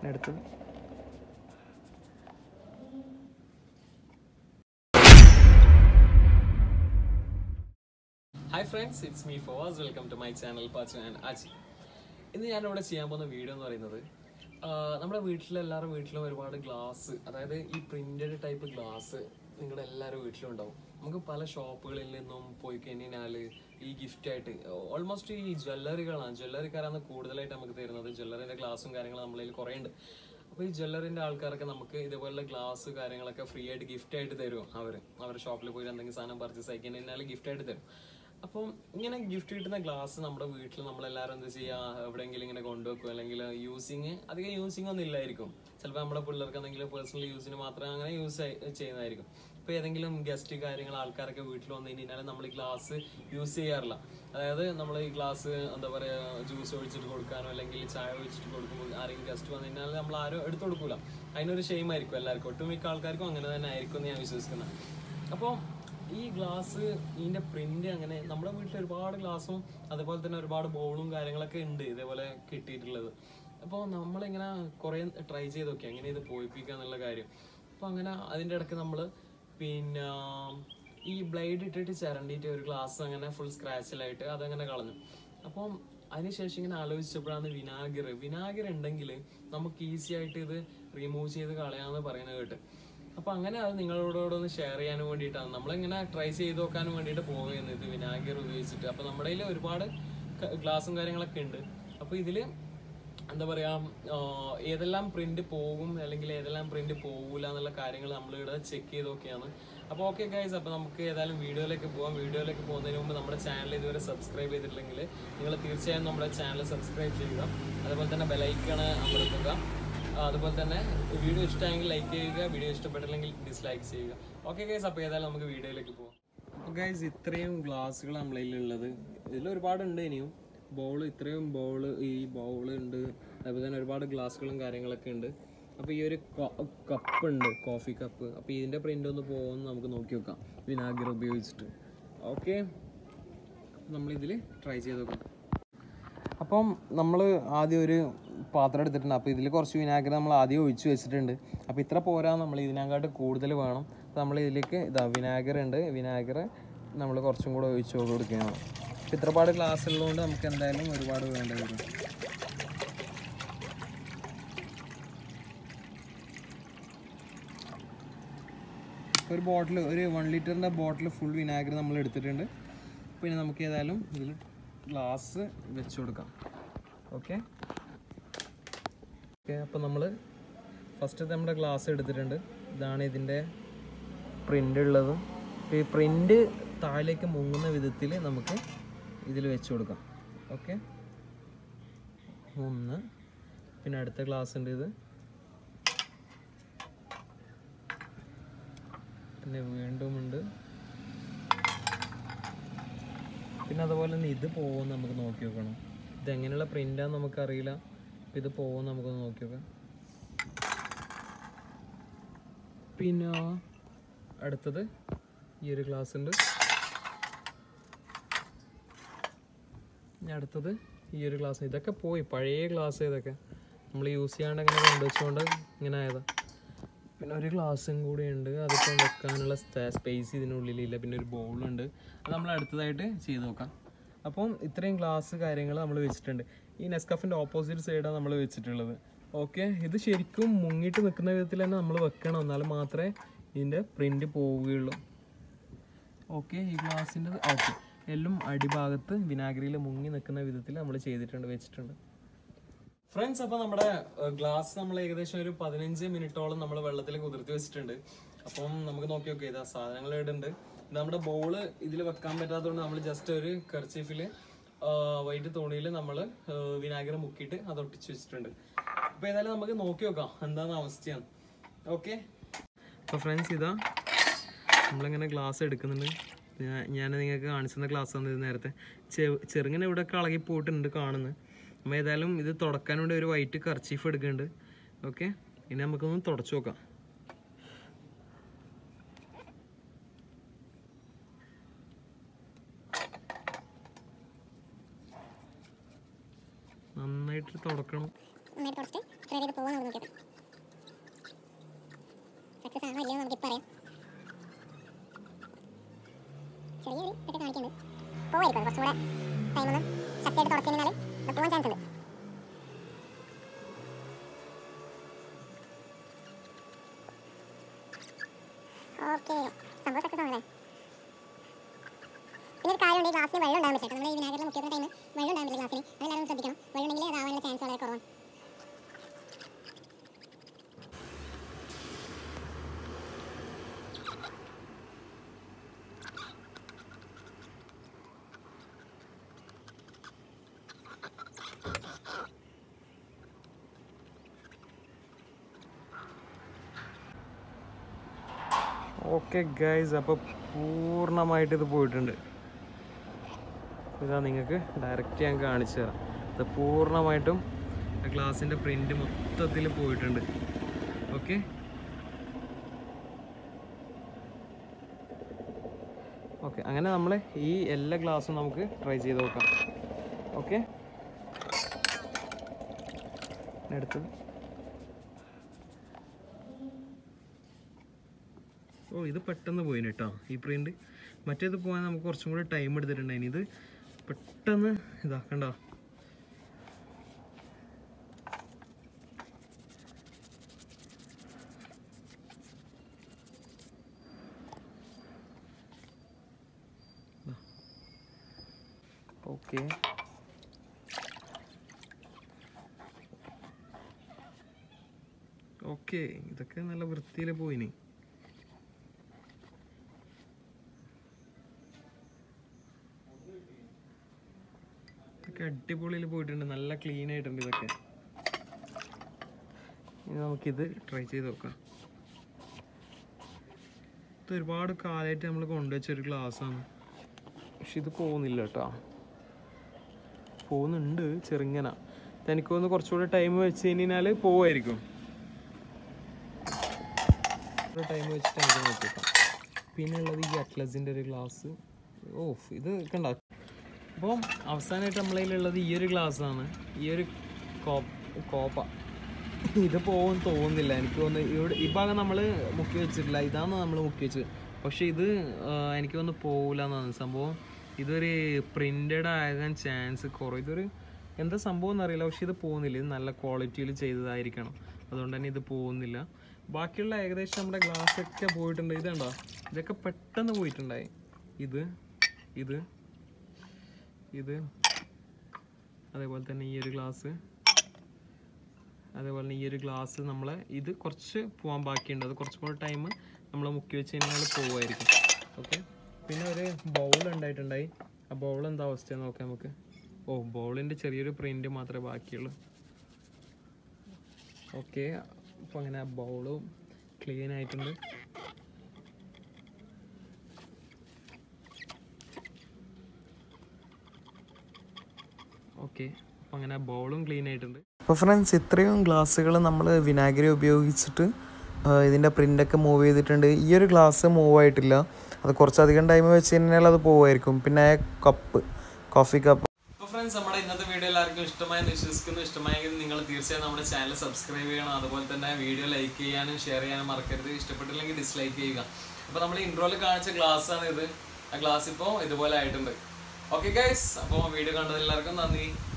പിന്നെ അടുത്തത് hi friends it's me ഫോസ് welcome to my channel Pachu and Aji ഇന്ന് ഞാനിവിടെ ചെയ്യാൻ പോകുന്ന വീഡിയോ എന്ന് പറയുന്നത് ആ, നമ്മുടെ വീട്ടിലെല്ലാവരും വീട്ടിലും ഒരുപാട് ഗ്ലാസ് അതായത് ഈ പ്രിന്റഡ് ടൈപ്പ് ഗ്ലാസ് നിങ്ങളുടെ എല്ലാവരും വീട്ടിലും ഉണ്ടാവും നമുക്ക് പല ഷോപ്പുകളിൽ നിന്നും പോയി കഴിഞ്ഞാൽ ഈ ഗിഫ്റ്റ് ആയിട്ട് ഓൾമോസ്റ്റ് ഈ ജ്വല്ലറികളാണ് ജ്വല്ലറിക്കാരാണ് കൂടുതലായിട്ട് നമുക്ക് തരുന്നത് ജ്വല്ലറിന്റെ ഗ്ലാസും കാര്യങ്ങളും നമ്മളതിൽ കുറേ ഉണ്ട് അപ്പോൾ ഈ ജ്വല്ലറിന്റെ ആൾക്കാരൊക്കെ നമുക്ക് ഇതേപോലുള്ള ഗ്ലാസ് കാര്യങ്ങളൊക്കെ ഫ്രീ ആയിട്ട് ഗിഫ്റ്റ് ആയിട്ട് തരും അവർ അവരുടെ ഷോപ്പിൽ പോയി എന്തെങ്കിലും സാധനം പർച്ചേസ് ആക്കി കഴിഞ്ഞാൽ ഗിഫ്റ്റ് ആയിട്ട് തരും അപ്പം ഇങ്ങനെ ഗിഫ്റ്റ് കിട്ടുന്ന ഗ്ലാസ് നമ്മുടെ വീട്ടിൽ നമ്മളെല്ലാവരും എന്താ ചെയ്യുക എവിടെയെങ്കിലും ഇങ്ങനെ കൊണ്ടുവെക്കും അല്ലെങ്കിൽ യൂസിങ് അധികം യൂസിങ് ഒന്നും ഇല്ലായിരിക്കും ചിലപ്പോൾ നമ്മുടെ പിള്ളേർക്ക് എന്തെങ്കിലും പേഴ്സണൽ യൂസിന് മാത്രമേ അങ്ങനെ യൂസ് ചെയ്യുന്നതായിരിക്കും ഇപ്പോൾ ഏതെങ്കിലും ഗസ്റ്റ് കാര്യങ്ങൾ ആൾക്കാരൊക്കെ വീട്ടിൽ വന്നു കഴിഞ്ഞാൽ നമ്മൾ ഈ ഗ്ലാസ് യൂസ് ചെയ്യാറില്ല അതായത് നമ്മൾ ഈ ഗ്ലാസ് എന്താ പറയുക ജ്യൂസ് ഒഴിച്ചിട്ട് കൊടുക്കാനോ അല്ലെങ്കിൽ ചായ ഒഴിച്ചിട്ട് കൊടുക്കുമ്പോൾ ആരെങ്കിലും ഗസ്റ്റ് വന്നു കഴിഞ്ഞാൽ നമ്മൾ ആരും എടുത്തു കൊടുക്കൂല അതിനൊരു ഷെയിം ആയിരിക്കും എല്ലാവർക്കും ഒട്ടുമിക്ക ആൾക്കാർക്കും അങ്ങനെ തന്നെ ആയിരിക്കും എന്ന് ഞാൻ വിശ്വസിക്കുന്നത് അപ്പോൾ ഈ ഗ്ലാസ് ഇതിന്റെ പ്രിന്റ് അങ്ങനെ നമ്മുടെ വീട്ടിൽ ഒരുപാട് ഗ്ലാസും അതുപോലെ തന്നെ ഒരുപാട് ബോളും കാര്യങ്ങളൊക്കെ ഉണ്ട് ഇതേപോലെ കിട്ടിയിട്ടുള്ളത് അപ്പോൾ നമ്മളിങ്ങനെ കുറേ ട്രൈ ചെയ്ത് നോക്കി എങ്ങനെ ഇത് പോയിപ്പിക്കുക എന്നുള്ള കാര്യം അപ്പോൾ അങ്ങനെ അതിൻ്റെ ഇടയ്ക്ക് നമ്മൾ പിന്നെ ഈ ബ്ലേഡ് ഇട്ടിട്ട് ചിരണ്ടിയിട്ട് ഒരു ഗ്ലാസ് അങ്ങനെ ഫുൾ സ്ക്രാച്ചിലായിട്ട് അതങ്ങനെ കളഞ്ഞു അപ്പം അതിനുശേഷം ഇങ്ങനെ ആലോചിച്ചപ്പോഴാണ് വിനാഗിർ വിനാഗിർ ഉണ്ടെങ്കിൽ നമുക്ക് ഈസി ആയിട്ട് ഇത് റിമൂവ് ചെയ്ത് കളയാമെന്ന് പറയുന്നത് കേട്ട് അപ്പൊ അങ്ങനെ അത് നിങ്ങളോടൊന്ന് ഷെയർ ചെയ്യാനും വേണ്ടിയിട്ടാണ് നമ്മളിങ്ങനെ ട്രൈ ചെയ്ത് നോക്കാനും വേണ്ടിയിട്ട് പോവുകയാണ് ഇത് വിനാഗിർ ഉപയോഗിച്ചിട്ട് അപ്പൊ നമ്മുടെ കയ്യിൽ ഒരുപാട് ഗ്ലാസും കാര്യങ്ങളൊക്കെ ഉണ്ട് അപ്പൊ ഇതില് എന്താ പറയാ ആ, ഏതെല്ലാം പ്രിന്റ് പോകും അല്ലെങ്കിൽ ഏതെല്ലാം പ്രിന്റ് പോകൂല എന്നുള്ള കാര്യങ്ങൾ നമ്മളിവിടെ ചെക്ക് ചെയ്ത് നോക്കിയാണ് അപ്പോൾ ഓക്കെ ഗൈസ് അപ്പോൾ നമുക്ക് ഏതായാലും വീഡിയോയിലേക്ക് പോകാം വീഡിയോയിലേക്ക് പോകുന്നതിന് മുമ്പ് നമ്മുടെ ചാനൽ ഇതുവരെ സബ്സ്ക്രൈബ് ചെയ്തിട്ടില്ലെങ്കിൽ നിങ്ങൾ തീർച്ചയായും നമ്മുടെ ചാനൽ സബ്സ്ക്രൈബ് ചെയ്യുക അതുപോലെ തന്നെ ബെലൈക്കണ് അമർത്തുക ആ, അതുപോലെ തന്നെ വീഡിയോ ഇഷ്ടമായെങ്കിൽ ലൈക്ക് ചെയ്യുക വീഡിയോ ഇഷ്ടപ്പെട്ടില്ലെങ്കിൽ ഡിസ്ലൈക്ക് ചെയ്യുക ഓക്കെ ഗൈസ് അപ്പോൾ ഏതായാലും നമുക്ക് വീഡിയോയിലേക്ക് പോകാം അപ്പോൾ ഗൈസ് ഇത്രയും ഗ്ലാസ്സുകൾ നമ്മളതിലുള്ളത് ഇതിൽ ഒരുപാടുണ്ട് ഇനിയും ബോൾ ഇത്രയും ബോൾ ഈ ബോൾ ഉണ്ട് അതുപോലെ തന്നെ ഒരുപാട് ഗ്ലാസ്സുകളും കാര്യങ്ങളൊക്കെ ഉണ്ട് അപ്പോൾ ഈ ഒരു കപ്പ് ഉണ്ട് കോഫി കപ്പ് അപ്പോൾ ഇതിൻ്റെ പ്രിൻ്റ് ഒന്ന് പോകുമെന്ന് നമുക്ക് നോക്കി നോക്കാം വിനാഗിർ ഉപയോഗിച്ചിട്ട് ഓക്കെ നമ്മളിതിൽ ട്രൈ ചെയ്ത് നോക്കാം അപ്പം നമ്മൾ ആദ്യം ഒരു പാത്രം എടുത്തിട്ടുണ്ട് അപ്പോൾ ഇതിൽ കുറച്ച് വിനാഗിരി നമ്മൾ ആദ്യം ഒഴിച്ച് വെച്ചിട്ടുണ്ട് അപ്പോൾ ഇത്ര പോരാ നമ്മൾ ഇതിനേക്കാട്ട് കൂടുതൽ വേണം അപ്പോൾ നമ്മൾ ഇതിലേക്ക് ഇതാ വിനാഗിർ ഉണ്ട് വിനാഗിർ നമ്മൾ കുറച്ചും കൂടെ ഒഴിച്ച് കൊടുക്കുകയാണ് അപ്പോൾ ഇത്ര പാട് ഗ്ലാസ് ഉള്ളതുകൊണ്ട് നമുക്ക് എന്തായാലും ഒരുപാട് വേണ്ടി വരും ഒരു ബോട്ടിൽ ഒരു വൺ ലിറ്ററിൻ്റെ ബോട്ടിൽ ഫുൾ വിനാഗിരി നമ്മൾ എടുത്തിട്ടുണ്ട് പിന്നെ നമുക്ക് ഏതായാലും ഇതിൽ ഗ്ലാസ് വെച്ച് കൊടുക്കാം ഓക്കെ ഓക്കെ അപ്പോൾ നമ്മൾ ഫസ്റ്റ് നമ്മുടെ ഗ്ലാസ് എടുത്തിട്ടുണ്ട് ഇതാണ് ഇതിൻ്റെ പ്രിൻ്റ് ഉള്ളത് അപ്പോൾ ഈ പ്രിൻ്റ് താഴേക്ക് മുങ്ങുന്ന വിധത്തിൽ നമുക്ക് ഇതിൽ വെച്ച് കൊടുക്കാം ഓക്കെ ഒന്ന് പിന്നെ അടുത്ത ഗ്ലാസ് ഉണ്ട് ഇത് പിന്നെ വീണ്ടും ഉണ്ട് പിന്നെ അതുപോലെ തന്നെ ഇത് പോകുമെന്ന് നമുക്ക് നോക്കി നോക്കണം ഇത് എങ്ങനെയുള്ള പ്രിൻ്റാന്ന് നമുക്കറിയില്ല അപ്പം ഇത് പോകുമെന്ന് നമുക്കൊന്ന് നോക്കി നോക്കാം പിന്നെ അടുത്തത് ഈ ഒരു ഗ്ലാസ് ഉണ്ട് ഇനി അടുത്തത് ഈ ഒരു ഗ്ലാസ് ഇതൊക്കെ പോയി പഴയ ഗ്ലാസ് ഇതൊക്കെ നമ്മൾ യൂസ് ചെയ്യാണ്ട് ഇങ്ങനെ കൊണ്ടുവച്ചുകൊണ്ട് ഇങ്ങനെ ആയതാ പിന്നെ ഒരു ഗ്ലാസും കൂടി ഉണ്ട് അതിപ്പോൾ വെക്കാനുള്ള സ്പേസ് ഇതിനുള്ളിലില്ല പിന്നെ ഒരു ബൗളുണ്ട് അത് നമ്മൾ അടുത്തതായിട്ട് ചെയ്ത് നോക്കാം അപ്പം ഇത്രയും ഗ്ലാസ് കാര്യങ്ങൾ നമ്മൾ വെച്ചിട്ടുണ്ട് ഈ നെസ്കഫിൻ്റെ ഓപ്പോസിറ്റ് സൈഡാണ് നമ്മൾ വെച്ചിട്ടുള്ളത് ഓക്കെ ഇത് ശരിക്കും മുങ്ങിയിട്ട് നിൽക്കുന്ന വിധത്തിൽ തന്നെ നമ്മൾ വെക്കണം എന്നാൽ മാത്രമേ ഇതിൻ്റെ പ്രിൻ്റ് പോവുകയുള്ളൂ ഓക്കെ ഈ ഗ്ലാസിൻ്റെ ഓക്കെ എല്ലാം അടിഭാഗത്ത് വിനാഗിരിയിൽ മുങ്ങി നിൽക്കുന്ന വിധത്തിൽ നമ്മൾ ചെയ്തിട്ടുണ്ട് വെച്ചിട്ടുണ്ട് ഫ്രണ്ട്സ് അപ്പൊ നമ്മുടെ ഗ്ലാസ് നമ്മൾ ഏകദേശം ഒരു പതിനഞ്ച് മിനിറ്റോളം നമ്മൾ വെള്ളത്തിൽ കുതിർത്തി വെച്ചിട്ടുണ്ട് അപ്പം നമുക്ക് നോക്കി നോക്കി ഇതാ സാധനങ്ങൾ ഇടുന്നുണ്ട് ഇത് നമ്മുടെ ബോള് ഇതിൽ വെക്കാൻ പറ്റാത്തതുകൊണ്ട് നമ്മൾ ജസ്റ്റ് ഒരു കർച്ചീഫിൽ വൈറ്റ് തുണിയിൽ നമ്മൾ വിനാഗിരി മുക്കിയിട്ട് അത് ഒട്ടിച്ച് വെച്ചിട്ടുണ്ട് അപ്പൊ ഏതായാലും നമുക്ക് നോക്കി നോക്കാം എന്താണ് അവസ്ഥയാണ് ഓക്കെ അപ്പൊ ഫ്രണ്ട്സ് ഇതാ നമ്മളിങ്ങനെ ഗ്ലാസ് എടുക്കുന്നുണ്ട് ഞാൻ ഞാൻ നിങ്ങൾക്ക് കാണിച്ചു തന്ന ഗ്ലാസ് ആണ് ഇത് നേരത്തെ ചെ- ചെറുങ്ങനെ ഇവിടെ ഒക്കെ ഇളകി പോയിട്ടുണ്ട് കാണുന്നത് അപ്പോൾ ഏതായാലും ഇത് തുടക്കാൻ വേണ്ടി ഒരു വൈറ്റ് കർച്ചീഫ് എടുക്കുന്നുണ്ട് ഓക്കെ ഇനി നമുക്കൊന്ന് തുടച്ചു നോക്കാം നന്നായിട്ട് തുടക്കണം നന്നായിട്ട് തുടച്ചിട്ട് സബ്സ്ക്രൈബ് ചെയ്ത് പോകാൻ നമുക്ക് നോക്കിയത് സക്സസ് ആണോ ഇല്ലയോ നമുക്ക് ഇപ്പം അറിയാം ചെറിയൊരു ഇതൊക്കെ കാണിക്കുന്നുണ്ട് പോവായിരിക്കും കുറച്ചും കൂടെ ടൈം ഒന്ന് ശക്തിയായിട്ട് തുടച്ചു കഴിഞ്ഞാൽ ഇത് പോകാൻ ചാൻസ് ഉണ്ട് ഓക്കെ സംഭവം സക്സസ് ആണല്ലേ പിന്നെ ഒരു കാര്യമുണ്ട് ഈ ഗ്ലാസ്സിന് വെള്ളം ഉണ്ടാകാൻ പറ്റില്ല നമ്മൾ ഈ വിനാഗറിൽ മുക്കിയ ടൈം വെള്ളം ഉണ്ടാകാൻ പറ്റില്ല ഗ്ലാസ്സിന് അതെല്ലാവരും ശ്രദ്ധിക്കണം വെള്ളം ഉണ്ടെങ്കിൽ അതാവാനുള്ള ചാൻസ് വളരെ കുറവാണ് ഓക്കെ ഗൈസ് അപ്പോൾ പൂർണ്ണമായിട്ട് ഇത് പോയിട്ടുണ്ട് ഇതാ നിങ്ങൾക്ക് ഡയറക്റ്റ് ഞാൻ കാണിച്ചു തരാം ഇത് പൂർണ്ണമായിട്ടും ഗ്ലാസിൻ്റെ പ്രിൻ്റ് മൊത്തത്തിൽ പോയിട്ടുണ്ട് ഓക്കെ ഓക്കെ അങ്ങനെ നമ്മൾ ഈ എല്ലാ ഗ്ലാസ്സും നമുക്ക് ട്രൈ ചെയ്ത് നോക്കാം ഓക്കെ അടുത്തത് ഓ ഇത് പെട്ടെന്ന് പോയിന് കേട്ടോ ഈ പ്രിന്റ് മറ്റേത് പോകാൻ നമുക്ക് കുറച്ചും കൂടി ടൈം എടുത്തിട്ടുണ്ടായിന് ഇത് പെട്ടെന്ന് ഇതാ കണ്ടോ ഓക്കെ ഓക്കെ ഇതൊക്കെ നല്ല വൃത്തിയിൽ പോയിന് ഇതൊക്കെ അടിപൊളിയിൽ പോയിട്ടുണ്ട് നല്ല ക്ലീൻ ആയിട്ടുണ്ട് ഇതൊക്കെ ഇനി നമുക്കിത് ട്രൈ ചെയ്ത് നോക്കാം ഇത് ഒരുപാട് കാലമായിട്ട് നമ്മൾ കൊണ്ടുവച്ച ഒരു ഗ്ലാസ്സാണ് പക്ഷെ ഇത് പോകുന്നില്ല കേട്ടോ പോകുന്നുണ്ട് ചെറുങ്ങന എനിക്ക് തോന്നുന്നു കുറച്ചുകൂടെ ടൈം വെച്ച് കഴിഞ്ഞാൽ പോവായിരിക്കും ടൈം വെച്ചിട്ട് നമുക്ക് നോക്കിക്കാം പിന്നെ ഉള്ളത് ഈ അറ്റ്ലസിൻ്റെ ഒരു ഗ്ലാസ് ഓ ഇത് കണ്ട അപ്പം അവസാനമായിട്ട് നമ്മളതിലുള്ളത് ഈ ഒരു ഗ്ലാസ്സാണ് ഈ ഒരു കോപ്പ് കോപ്പ ഇത് പോകും തോന്നുന്നില്ല എനിക്ക് തോന്നുന്നു ഇവിടെ ഈ ഭാഗം നമ്മൾ മുക്കി വെച്ചിട്ടില്ല ഇതാണ് നമ്മൾ മുക്കി വെച്ചത് പക്ഷെ ഇത് ആ, എനിക്ക് തോന്നുന്നു പോകില്ല എന്നാണ് സംഭവം ഇതൊരു പ്രിന്റഡ് ആകാൻ ചാൻസ് കുറവ് ഇതൊരു എന്താ സംഭവം എന്നറിയില്ല പക്ഷെ ഇത് പോകുന്നില്ല ഇത് നല്ല ക്വാളിറ്റിയിൽ ചെയ്തതായിരിക്കണം അതുകൊണ്ട് തന്നെ ഇത് പോകുന്നില്ല ബാക്കിയുള്ള ഏകദേശം നമ്മുടെ ഗ്ലാസ് ഒക്കെ പോയിട്ടുണ്ട് ഇതുണ്ടോ ഇതൊക്കെ പെട്ടെന്ന് പോയിട്ടുണ്ടായി ഇത് ഇത് ഇത് അതേപോലെ തന്നെ ഈ ഒരു ഗ്ലാസ് അതേപോലെ തന്നെ ഈ ഒരു ഗ്ലാസ് നമ്മൾ ഇത് കുറച്ച് പോകാൻ ബാക്കിയുണ്ട് അത് കുറച്ചും കൂടെ ടൈം നമ്മൾ മുക്കി വെച്ച് കഴിഞ്ഞാൽ പോവുമായിരിക്കും ഓക്കെ പിന്നെ ഒരു ബൗൾ ഉണ്ടായിട്ടുണ്ടായി ആ ബൗൾ എന്താ അവസ്ഥ നോക്കാം നമുക്ക് ഓ ബൗളിൻ്റെ ചെറിയൊരു പ്രിൻ്റ് മാത്രമേ ബാക്കിയുള്ളൂ ഓക്കെ അപ്പോൾ അങ്ങനെ ആ ബൗളും ക്ലീൻ ആയിട്ടുണ്ട് ഓക്കെ അപ്പോൾ അങ്ങനെ ആ ബൗളും ക്ലീൻ ആയിട്ടുണ്ട് അപ്പോൾ ഫ്രണ്ട്സ് ഇത്രയും ഗ്ലാസ്സുകൾ നമ്മൾ വിനാഗിരി ഉപയോഗിച്ചിട്ട് ആ, ഇതിൻ്റെ പ്രിൻ്റൊക്കെ മൂവ് ചെയ്തിട്ടുണ്ട് ഈ ഒരു ഗ്ലാസ് മൂവ് ആയിട്ടില്ല അത് കുറച്ചധികം ടൈം വെച്ച് കഴിഞ്ഞാൽ അത് പോവായിരിക്കും പിന്നെ കപ്പ് കോഫി കപ്പ് അപ്പോൾ ഫ്രണ്ട്സ് നമ്മുടെ ഇന്നത്തെ വീഡിയോ എല്ലാവർക്കും ഇഷ്ടമായെന്ന് വിശ്വസിക്കുന്നു ഇഷ്ടമായെങ്കിൽ നിങ്ങൾ തീർച്ചയായും നമ്മുടെ ചാനൽ സബ്സ്ക്രൈബ് ചെയ്യണം അതുപോലെ തന്നെ വീഡിയോ ലൈക്ക് ചെയ്യാനും ഷെയർ ചെയ്യാനും മറക്കരുത് ഇഷ്ടപ്പെട്ടില്ലെങ്കിൽ ഡിസ്ലൈക്ക് ചെയ്യുക അപ്പോൾ നമ്മൾ ഇൻട്രോയിൽ കാണിച്ച ഗ്ലാസ് ആണ് ഇത് ആ ഗ്ലാസ് ഇപ്പോൾ ഇതുപോലെ ആയിട്ടുണ്ട് ഓക്കെ ഗൈസ് അപ്പോൾ വീഡിയോ കണ്ടത് എല്ലാവർക്കും നന്ദി